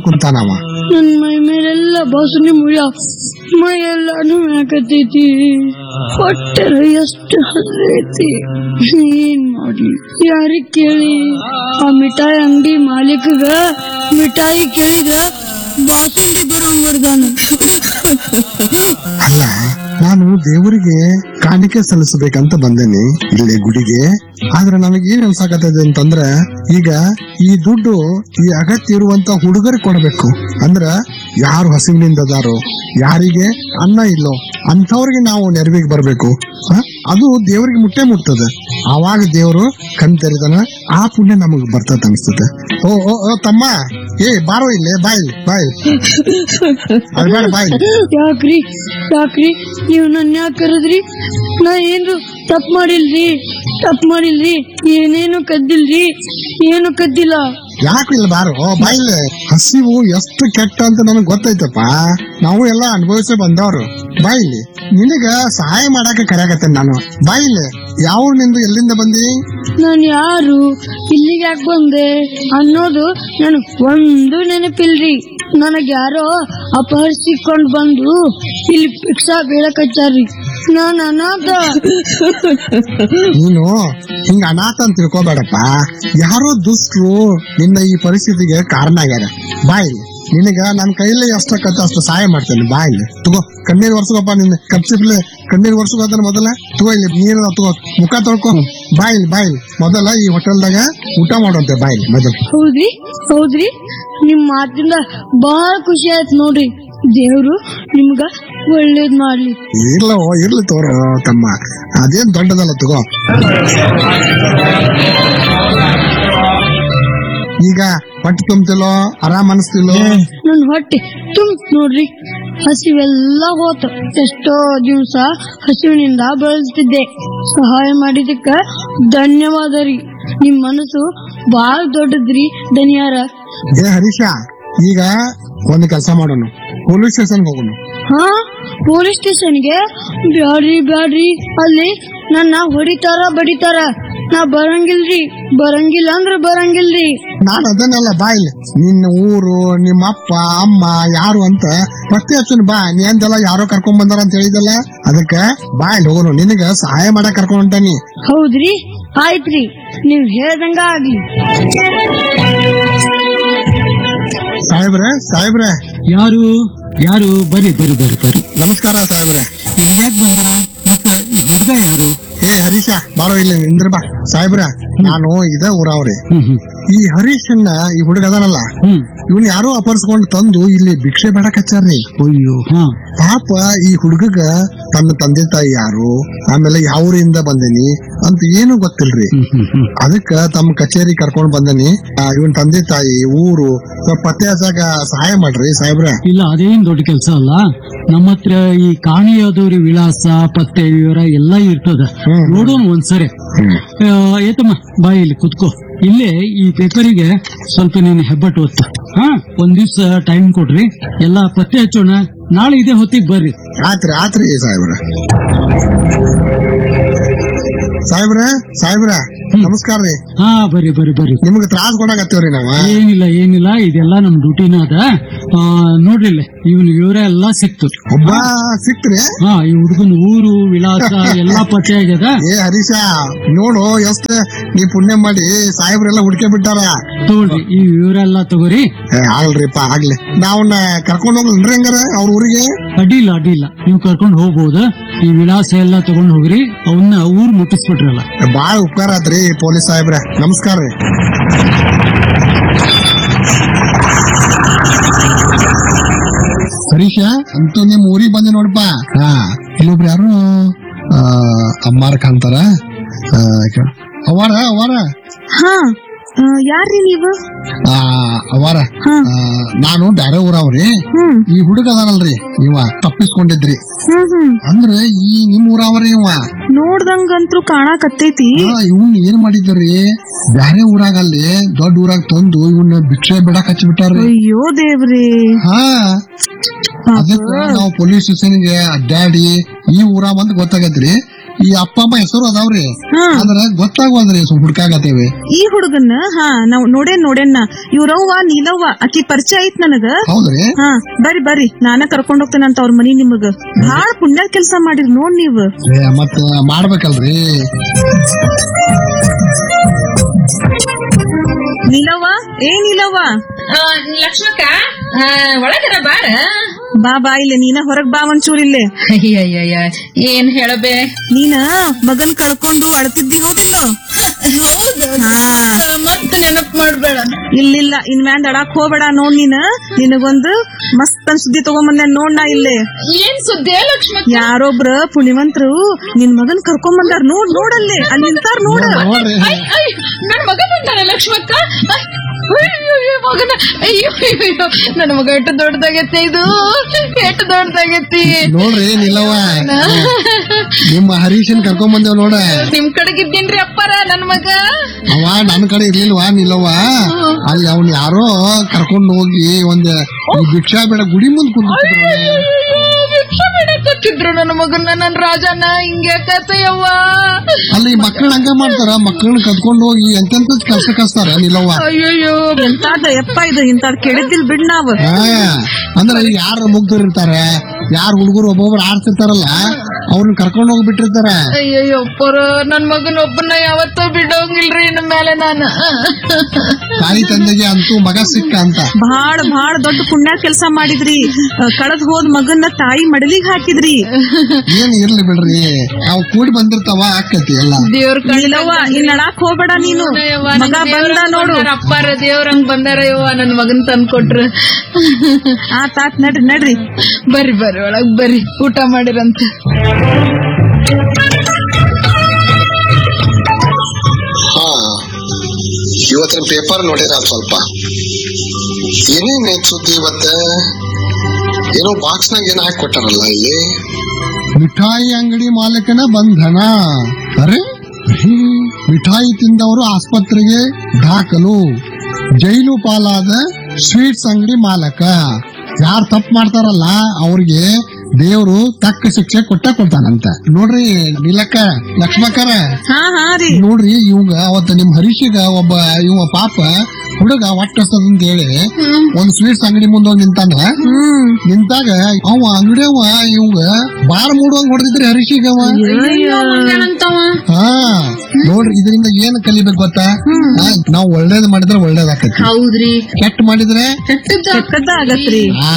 ಕುಂತಾನವ ನನ್ ಮೈ ಮೇಲೆಲ್ಲ ಬಾಸುನಿ ಮುಳ್ಳ ಮೈ ಎಲ್ಲ ನೋವಾಕತೈತಿ ಹೊಟ್ಟೆರ ಎಷ್ಟು ಹರಿದೈತಿ ಏನ್ ಮಾಡ್ಲಿ ಯಾರಿಗ್ ಕೇಳಿ ಆ ಮಿಠಾಯಿ ಅಂಗಡಿ ಮಾಲೀಕಗ ಮಿಠಾಯಿ ಕೇಳಿದ ಬಾಸುಂಡಿ ಬರೋಂಗ್ ಬರ್ದಾನ ಅಲ್ಲ ನಾನು ದೇವರಿಗೆ ಕಾಣಿಕೆ ಸಲ್ಲಿಸಬೇಕಂತ ಬಂದೇನಿ ಇಲ್ಲಿ ಗುಡಿಗೆ ಆದ್ರೆ ನನಗೆ ಏನ್ ಅನ್ಸಾಕತ್ತದೆ ಅಂತಂದ್ರ ಈಗ ಈ ದುಡ್ಡು ಈ ಅಗತ್ಯ ಇರುವಂತ ಹುಡುಗರಿಗೆ ಕೊಡಬೇಕು ಅಂದ್ರ ಯಾರು ಹಸಿವಿನಿಂದ ಅದಾರೋ ಯಾರಿಗೆ ಅನ್ನ ಇಲ್ಲೋ ಅಂತವ್ರಿಗೆ ನಾವು ನೆರವಿಗೆ ಬರ್ಬೇಕು ಹ? ಅದು ದೇವರಿಗೆ ಮುಟ್ಟೆ ಮುಟ್ತದೆ ಆವಾಗ ದೇವರು ಕಣ್ ತೆರೆದನ ಆ ಪುಣ್ಯ ನಮಗ್ ಬರ್ತದ ಅನ್ಸ್ತದೆ ಓ ಓ ಓ ತಮ್ಮ ಏ ಬಾರೋ ಇಲ್ಲೇ ಬಾಯ್ ಬಾಯ್ ಅದ್ಬೇಡ ಬಾಯ್ ಯಾಕ್ರಿ ಯಾಕ್ರಿ ನೀವು ನನ್ನ ಯಾಕೆ ಕರೆದ್ರಿ ನಾ ಏನ್ರು ತಪ್ಪು ಮಾಡಿಲ್ರಿ ತಪ್ಪು ಮಾಡಿಲ್ರಿ ಏನೇನು ಕದ್ದಿಲ್ರಿ ಏನು ಕದ್ದಿಲ್ಲ ಯಾಕೆ ಇಲ್ಲ ಬಾರು ಬಾಯಿಲೆ ಹಸಿವು ಎಷ್ಟು ಕೆಟ್ಟ ಅಂತ ನನಗ್ ಗೊತ್ತೈತಪ್ಪ ನಾವು ಎಲ್ಲ ಅನುಭವಿಸಿ ಬಂದವ್ರು ಬಾಯಿಲಿ ನಿನಗ ಸಹಾಯ ಮಾಡಾಕ ಕರೆಯಾಕತ್ತೇನೆ ನಾನು ಬಾಯಿಲೆ ಯಾವ ನಿಂದು ಎಲ್ಲಿಂದ ಬಂದಿ ನಾನು ಯಾರು ಇಲ್ಲಿಗೆ ಯಾಕೆ ಬಂದೆ ಅನ್ನೋದು ನನಗ್ ಒಂದು ನೆನಪಿಲ್ರಿ ನನಗ್ ಯಾರೋ ಅಪಹರಿಸಿಕೊಂಡ್ ಬಂದು ಇಲ್ಲಿ ಭಿಕ್ಷಾ ಬೀಳಕಚ್ಚಾರ್ರಿ ನಾನು ಅನಾಥ ನೀನು ಹಿಂಗ ಅನಾಥ ಅಂತ ತಿಳ್ಕೊಬೇಡಪ್ಪ ಯಾರೋ ದುಷ್ಟರು ನಿನ್ನ ಈ ಪರಿಸ್ಥಿತಿಗೆ ಕಾರಣ ಆಗ್ಯಾರ ಬಾಯಿಲಿ ನಿನಗ ನನ್ನ ಕೈಲಿ ಎಷ್ಟಕ್ಕತ್ತ ಅಷ್ಟು ಸಹಾಯ ಮಾಡ್ತೇನೆ ಬಾಯಿಲಿ ತಗೋ ಕಣ್ಣೀರ್ ವರ್ಷಗಪ್ಪ ನಿನ್ನ ಕಪ್ಸಿಪ್ಲೆ ಕಣ್ಣೀರ್ ವರ್ಷಗೋದನ್ನ ಮೊದಲ ತಗೋ ಇಲ್ಲಿ ನೀರ ತಗೋ ಮುಖ ತೊಳ್ಕೊ ಬಾಯಿಲಿ ಬಾಯಿಲಿ ಮೊದಲ ಈ ಹೋಟೆಲ್ದಾಗ ಊಟ ಮಾಡುವಂತೆ ಬಾಯಿಲಿ ಮೊದಲು ಹೌದ್ರಿ ಹೌದ್ರಿ ನಿಮ್ ಮಾತಿಂದ ಬಹಳ ಖುಷಿ ಆಯ್ತು ನೋಡ್ರಿ ದೇವ್ರು ನಿಮ್ಗ ಒಳ್ಳೇದ್ ಮಾಡ್ಲಿ ಇರ್ಲವೋ ಇರ್ಲಿ ತೋರೋ ತಮ್ಮ ಅದೇನ್ ದೊಡ್ಡದಲ್ಲ ತಗೋ ಈಗ ಹೊಟ್ಟೆ ತುಂಬ್ತಿಲ್ಲೋ ಆರಾಮ್ ಅನಿಸ್ತಿಲ್ಲೋ ನನ್ ಹೊಟ್ಟೆ ತುಂಬ ನೋಡ್ರಿ ಹಸಿವೆಲ್ಲ ಹೋತ ಎಷ್ಟೋ ದಿವಸ ಹಸಿವಿನಿಂದ ಬಳಲ್ತಿದ್ದೆ ಸಹಾಯ ಮಾಡಿದಕ್ಕ ಧನ್ಯವಾದ ರೀ ನಿಮ್ ಮನಸ್ಸು ಬಾಳ ದೊಡ್ಡದ್ರಿ ಧನ್ಯಾರ ಏ ಹರೀಶ ಈಗ ಒಂದ್ ಕೆಲಸ ಮಾಡೋಣ ಪೊಲೀಸ್ ಸ್ಟೇಷನ್ ಹೋಗೋಣ ಹಾ ಪೊಲೀಸ್ ಸ್ಟೇಷನ್ಗೆ ಬ್ಯಾಡ್ರಿ ಬ್ಯಾಡ್ರಿ ಅಲ್ಲಿ ನನ್ನ ಹೊಡಿತಾರ ಬಡಿತಾರ ನಾ ಬರಂಗಿಲ್ರಿ ಬರಂಗಿಲ್ಲ ಅಂದ್ರ ಬರಂಗಿಲ್ರಿ ನಾನು ಅದನ್ನೆಲ್ಲ ಬಾಯಿಲಿ ನಿನ್ನ ಊರು ನಿಮ್ಮ ಅಪ್ಪ ಅಮ್ಮ ಯಾರು ಅಂತ ಪತ್ತೆ ಹಚ್ಚನ್ ಬಾ ನೀ ಅಂದೆಲ್ಲ ಯಾರೋ ಕರ್ಕೊಂಡ್ ಬಂದಾರ ಅಂತ ಹೇಳಿದಲ್ಲ ಅದಕ್ಕ ಬಾಯಿಲ್ ಹೋಗೋಣ ನಿನಗ ಸಹಾಯ ಮಾಡಕ್ ಕರ್ಕೊಂಡ್ ಹೊಂಟಾನಿ ಹೌದ್ರಿ ಆಯ್ತ್ರಿ ನೀವ್ ಹೇಳ್ದಂಗ ಆಗ್ಲಿ ಸಾಹೇಬ್ರೆ ಸಾಹೇಬ್ರೆ ಯಾರು ಯಾರು ಬರ್ರಿ ಬರ್ರಿ ಬರ್ರಿ ಬರ್ರಿ ನಮಸ್ಕಾರ ಸಾಹೇಬ್ರೆ ಯಾಕೆ ಬಂದ ಮತ್ತೆ ಹುಡುಗ ಯಾರು ಏ ಹರೀಶ ಬಾರೋ ಇಲ್ಲಿ ನಿಂದ್ರ ಬಾ ಸಾಹೇಬ್ರ ನಾನು ಇದ ಊರವ್ರಿ ಹ್ಮ್ ಹ್ಮ್ ಈ ಹರೀಶನ್ನ ಈ ಹುಡುಗ ಅದಾನಲ್ಲ ಹ್ಮ್ ಇವನ್ ಯಾರೋ ಅಪಹರಿಸ್ಕೊಂಡು ತಂದು ಇಲ್ಲಿ ಭಿಕ್ಷೆ ಬೇಡಕ್ ಹಚ್ಚಾರ್ರಿ ಅಯ್ಯೋ ಹಾ ಪಾಪ ಈ ಹುಡುಗಗ ತನ್ನ ತಂದೆ ತಾಯಿ ಯಾರು ಆಮೇಲೆ ಯಾವ ಊರಿಂದ ಬಂದೇನಿ ಅಂತ ಏನು ಗೊತ್ತಿಲ್ರಿ ಹ್ಮ್ ಹ್ಮ್ ಹ್ಮ್ ಅದಕ್ಕ ತಮ್ಮ ಕಚೇರಿ ಕರ್ಕೊಂಡ್ ಬಂದನಿ ಇವನ್ ತಂದೆ ತಾಯಿ ಊರು ಸ್ವಲ್ಪ ಪತ್ತೆ ಹಚ್ಚಾಕ ಸಹಾಯ ಮಾಡ್ರಿ ಸಾಹೇಬ್ರ ಇಲ್ಲ ಅದೇನ್ ದೊಡ್ಡ ಕೆಲಸ ಅಲ್ಲ ನಮ್ಮ ಹತ್ರ ಈ ಕಾಣಿಯಾದವ್ರಿ ವಿಳಾಸ ಪತ್ತೆ ವಿವರ ಎಲ್ಲ ಇರ್ತದ ಹ್ಮ್. ನೋಡೋಣ ಒಂದ್ಸರಿ ಆ, ಏತಮ್ಮ ಬಾ ಇಲ್ಲಿ ಕುತ್ಕೋ ಇಲ್ಲೇ ಈ ಪೇಪರಿಗೆ ಸ್ವಲ್ಪ ನೀನು ಹೆಬ್ಬಟ್ಟು ಒತ್ತು ಹಾ ಒಂದ್ ದಿವ್ಸ ಟೈಮ್ ಕೊಡ್ರಿ ಎಲ್ಲಾ ಪತ್ತೆ ಹಚ್ಚೋಣ ನಾಳೆ ಇದೇ ಹೊತ್ತಿಗೆ ಬರ್ರಿ ಆತ್ರಿ ಆತ್ರಿ ಸಾಹೇಬ್ರ ಸಾಹೇಬ್ರ ಸಾಹೇಬ್ರ ನಮಸ್ಕಾರ ರೀ ಹಾ ಬರ್ರಿ ಬರ್ರಿ ಬರ್ರಿ ನಿಮ್ಗ ತ್ರಾಸ್ ಕೊಡಾಕತ್ತೇವ್ರಿ ನಾವ ಏನಿಲ್ಲ ಏನಿಲ್ಲ ಇದೆಲ್ಲ ನಮ್ ಡ್ಯೂಟಿನ ಅದ ಆ, ನೋಡ್ರಿ ಇಲ್ಲೇ ಇವನ್ ವಿವರ ಎಲ್ಲಾ ಸಿಕ್ತು ಒಬ್ಬ ಸಿಕ್ತ್ರಿ ಹಾ ಈ ಹುಡುಗನ ಊರು ವಿಳಾಸ ಎಲ್ಲಾ ಪತ್ತೆ ಆಗ್ಯದ ಏ ಹರೀಶ ನೋಡು ಎಷ್ಟ ನೀ ಪುಣ್ಯ ಮಾಡಿ ಸಾಹೇಬ್ರೆಲ್ಲ ಹುಡ್ಕೆ ಬಿಟ್ಟಾರ ತಗೊಳ್ರಿ ಈ ವಿವರ ಎಲ್ಲಾ ತಗೋರಿ ಏ ಆಗ್ಲ್ರಿಪ್ಪ ಆಗ್ಲಿ ನಾವನ್ನ ಕರ್ಕೊಂಡ್ ಹೋಗ್ಲನ್ರಿ ಹಂಗಾರ ಅವ್ರ ಊರಿಗೆ ಅಡ್ಡಿಲ್ಲ ಅಡ್ಡಿಲ್ಲ ನೀವು ಕರ್ಕೊಂಡು ಹೋಗ್ಬೋದು ಈ ವಿಳಾಸ ಎಲ್ಲಾ ತಗೊಂಡ್ ಹೋಗ್ರಿ ಅವನ್ನ ಊರ್ ಮುಟ್ಟಿಸ್ಬಿಟ್ರಲ್ಲ ಬಾಳ ಉಪಕಾರ ಆತ್ರಿ ಪೊಲೀಸ್ ಸಾಹೇಬ್ರ ನಮಸ್ಕಾರ ರೀ ಹರೀಶ ಅಂತೂ ನಿಮ್ ಊರಿಗೆ ಬಂದೆ ನೋಡಪ್ಪ ಹಾ ಇಲ್ಲೊಬ್ರು ಯಾರು ಆ, ಅಮ್ಮಾರ ಕಾಂತಾರ ಆ, ಕ- ಅವಾರ ಅವಾರ ಹಾ ಯಾರ್ರಿ ನೀವು ಆ, ಅವಾರ ಹಾ. ಆ, ನಾನು ಬ್ಯಾರೆ ಊರವ್ರಿ ಹ್ಮ್ ಈ ಹುಡುಗ ಅದಾನಲ್ರಿ ಇವ ತಪ್ಪಿಸ್ಕೊಂಡಿದ್ರಿ ಹ್ಮ್ ಹ್ಮ್ ಅಂದ್ರೆ ಈ ನಿಮ್ ಊರವ್ರಿ ಇವ ನೋಡ್ದಂಗಂತ್ರು ಕಾಣಕತ್ತೈತಿ ಇವನ್ ಏನ್ ಮಾಡಿದ್ರಿ ಬ್ಯಾರೆ ಊರಾಗಲ್ಲಿ ದೊಡ್ಡ ಊರಾಗ ತಂದು ಇವನ್ನ ಭಿಕ್ಷೆ ಬಿಡಕ್ ಹಚ್ಚಿಬಿಟ್ಟಾರ್ರಿ ಅಯ್ಯೋ ದೇವ್ರಿ ಹಾ ಅದಕ್ಕ ನಾವು ಪೊಲೀಸ್ ಸ್ಟೇಷನ್ಗೆ ಅಡ್ಡಾಡಿ ಈ ಊರ ಬಂದ್ ಗೊತ್ತಾಗತ್ರಿ ಈ ಅಪ್ಪ ಅಮ್ಮ ಹೆಸರು ಅದಾವ್ರಿ ಹಾ ಆದ್ರ ಗೊತ್ತಾಗವಲ್ರಿ ಸ್ವಲ್ಪ ಹುಡ್ಕಾಗತ್ತೇವಿ ಈ ಹುಡುಗನ್ನ ಹಾ ನಾವ್ ನೋಡೇನ್ ನೋಡೇನ ಇವ್ರವ್ವ ನೀಲವ್ವ ಆಕಿ ಪರಿಚಯ ಐತ್ ನನಗ ಹೌದ್ರಿ ಹಾ ಬರ್ರಿ ಬರ್ರಿ ನಾನ ಕರ್ಕೊಂಡ್ ಹೋಗ್ತೇನಂತ ಅವ್ರ ಮನಿ ನಿಮಗ ಬಾಳ ಪುಣ್ಯ ಕೆಲ್ಸ ಮಾಡಿರಿ ನೋಡ್ ನೀವ್ ಏ, ಮತ್ತ ಮಾಡ್ಬೇಕಲ್ರಿ ನೀಲವ್ವ ಏ ನೀಲವ್ವ ಆ, ಲಕ್ಷ್ಮಕ್ಕ ಆ, ಒಳಗರ ಬಾರ ಬಾ ಬಾ ಇಲ್ಲಿ ನೀನ ಹೊರಗ್ ಬಾ ಒಂಚೂರ್ ಇಲ್ಲೇ ಅಯ್ಯಯ್ಯಯ್ಯ ಏನ್ ಹೇಳಬೇ ನೀನ ಮಗನ್ ಕಳ್ಕೊಂಡು ಅಳ್ತಿದ್ದಿ ಹೌದಿಲ್ಲೋ ಹಾ ಮತ್ತ ನೆನಪ್ ಮಾಡ್ಬೇಡ ಇಲ್ಲಿಲ್ಲ ಇನ್ ಮ್ಯಾಂದ್ ಅಡಾಕ್ ಹೋಗ್ಬೇಡ ನೋಡ್ ನೀನ್ ನಿನಗೊಂದು ಮಸ್ತ್ ಅನ್ ಸುದ್ದಿ ತಗೊಂಬಂದೆ ನೋಡ್ ನಾ ಇಲ್ಲೇ ಏನ್ ಸುದ್ದಿ ಲಕ್ಷ್ಮಕ್ಕ ಯಾರೊಬ್ರ ಪುಣ್ಯವಂತರು ನಿನ್ ಮಗನ್ ಕರ್ಕೊಂಡ್ ಬಂದಾರ ನೋಡ್ ನೋಡಲ್ಲೇ ಅಲ್ಲಿ ನಿಂತಾರ ನೋಡ ನೋಡ್ರಿ ಅಯ್ಯ, ಅಯ್ಯ, ನನ್ ಮಗ ಬಂದಾನ ಲಕ್ಷ್ಮಕ್ಕ ಅಯ್ಯೋ ಅಯ್ಯೋ, ಮಗನ ಅಯ್ಯೋ ಅಯ್ಯೋ, ಅಯ್ಯೋ ನನ್ ಮಗ ಎಷ್ಟು ದೊಡ್ಡದಾಗೈತಿ ಇದು ಎಷ್ಟು ದೊಡ್ಡದಾಗೈತಿ ನೋಡ್ರಿ ನಿಲ್ಲವ್ವ ನಿಮ್ಮ ಹರೀಶನ್ ಕರ್ಕೊಂಡ್ ಬಂದೇವ್ ನೋಡ ನಿಮ್ ಕಡೆಗಿದ್ದೀನ್ರಿ ಅಪ್ಪಾರ ನನ್ ಮಗ ಅವ ನನ್ ಕಡೆ ಇರ್ಲಿಲ್ವಾ ನಿಲ್ಲವ್ವ ಅಲ್ಲಿ ಅವ್ನ್ ಯಾರೋ ಕರ್ಕೊಂಡ್ ಹೋಗಿ ಒಂದ್ ಈ ಭಿಕ್ಷಾ ಬೇಡ ಗುಡಿ ಮುಂದ್ ಕುಂದಿದ್ರು ಅಯ್ಯೋ, ಭಿಕ್ಷೆ ಬೇಡಕತ್ತಿದ್ರು ನನ್ನ ಮಗನ ನನ್ ರಾಜನ ಹಿಂಗೆ ಕತೆಯವ್ವ ಅಲ್ಲಿ ಮಕ್ಕಳು ಹಂಗ ಮಾಡ್ತಾರ ಮಕ್ಕಳನ್ನ ಕದ್ಕೊಂಡ್ ಹೋಗಿ ಎಂತೆಂತ ಕೆಲ್ಸ ಕಸ್ತಾರ ನಿಲ್ಲವ್ವ ಅಯ್ಯಯ್ಯೋ ಎಂತಾದ ಯಪ್ಪ ಇದು ಇಂತಾದ್ ಕೇಳಿದ್ದಿಲ್ ಬಿಡ್ ನಾವ್ ಹಾ ಅಂದ್ರೆ ಈಗ ಯಾರು ಮುಗ್ದರ್ ಇರ್ತಾರ ಯಾರ್ ಹುಡುಗರು ಒಬ್ಬೊಬ್ರು ಆಡ್ತಿರ್ತಾರಲ್ಲ ಅವ್ರನ್ನ ಕರ್ಕೊಂಡ್ ಹೋಗ್ಬಿಟ್ಟಿರ್ತಾರ ಅಯ್ಯಯ್ಯೋ ಅಪ್ಪರ ನನ್ ಮಗನ ಒಬ್ಬನ ಯಾವತ್ತೂ ಬಿಡೋಂಗಿಲ್ರಿ ಇನ್ ಮೇಲೆ ನಾನು ತಾಯಿ ತಂದೆಗೆ ಅಂತೂ ಮಗ ಸಿಕ್ಕ ಅಂತ ಬಹಳ ಬಹಳ ದೊಡ್ಡ ಪುಣ್ಯ ಕೆಲ್ಸ ಮಾಡಿದ್ರಿ ಕಳದ್ ಹೋದ್ ಮಗನ್ನ ತಾಯಿ ಮಡಲಿಗ್ ಹಾಕಿದ್ರಿ ಏನ್ ಇರ್ಲಿ ಬಿಡ್ರಿ ಅವ್ ಕೂಡಿ ಬಂದಿರ್ತಾವ ಆಕತಿ ಎಲ್ಲ ದೇವ್ರ ಇಲ್ಲವ್ವ ಇನ್ ಅಳಾಕ್ ಹೋಗ್ಬೇಡ ನೀನು ಮಗ ಬಂದ ನೋಡು ಅಪ್ಪಾರ ದೇವ್ರಂಗ್ ಬಂದಾರ ಯವ್ವ ನನ್ ಮಗನ್ ತಂದ್ ಕೊಟ್ರ ಆತ್ ಆತ್ ನಡ್ರಿ ನಡ್ರಿ ಬರ್ರಿ ಬರ್ರಿ ಒಳಗ್ ಬರ್ರಿ ಊಟ ಮಾಡಿರಂತ ಹಾ ಇವತ್ತಿನ ಪೇಪರ್ ನೋಡಿರ ಸ್ವಲ್ಪ ಏನೇನ್ ಐತ್ ಸುದ್ದಿ ಇವತ್ತ ಏನೋ ಬಾಕ್ಸ್ ನಾಗ ಏನೋ ಹಾಕಿ ಕೊಟ್ಟಾರಲ್ಲ ಇಲ್ಲಿ ಮಿಠಾಯಿ ಅಂಗಡಿ ಮಾಲಕನ ಬಂಧನ ಅರೆ ಹ್ಮ್. ಮಿಠಾಯಿ ತಿಂದವರು ಆಸ್ಪತ್ರೆಗೆ ದಾಖಲು ಜೈಲು ಪಾಲಾದ ಸ್ವೀಟ್ಸ್ ಅಂಗಡಿ ಮಾಲಕ ಯಾರು ತಪ್ಪು ಮಾಡ್ತಾರಲ್ಲ ಅವ್ರಿಗೆ ದೇವ್ರು ತಕ್ಕ ಶಿಕ್ಷೆ ಕೊಟ್ಟ ಕೊಡ್ತಾನಂತ ನೋಡ್ರಿ ನಿಲಕ್ಕ ಲಕ್ಷ್ಮಕ್ಕರ ಹಾ ಹಾ ರೀ ನೋಡ್ರಿ ಇವಂಗ ಅವತ್ತ ನಿಮ್ ಹರೀಶಿಗ ಒಬ್ಬ ಇವ ಪಾಪ ಹುಡುಗ ಅಂತ ಹೇಳಿ ಒಂದ್ ಸ್ವೀಟ್ಸ್ ಅಂಗಡಿ ಮುಂದೆ ಹೋಗಿ ನಿಂತಾನ ಹ್ಮ್ ನಿಂತಾಗ ಅವ ಅಂಗಡಿಯವ ಇವಂಗ ಬಾಳ ಮೂಡುವಂಗ್ ಹೊಡೆದಿದ್ರಿ ಹರೀಶಿಗ ಅವ ಹಾ ನೋಡ್ರಿ ಇದರಿಂದ ಏನ್ ಕಲಿಬೇಕು ಗೊತ್ತಾ ಹಾ, ನಾವ್ ಒಳ್ಳೇದ್ ಮಾಡಿದ್ರೆ ಒಳ್ಳೇದಾಕತಿ ಹೌದ್ರಿ ಕೆಟ್ಟ ಮಾಡಿದ್ರೆ ಕೆಟ್ಟದ್ದ ಕೆಟ್ಟದ್ದ ಆಗತ್ರಿ ಆ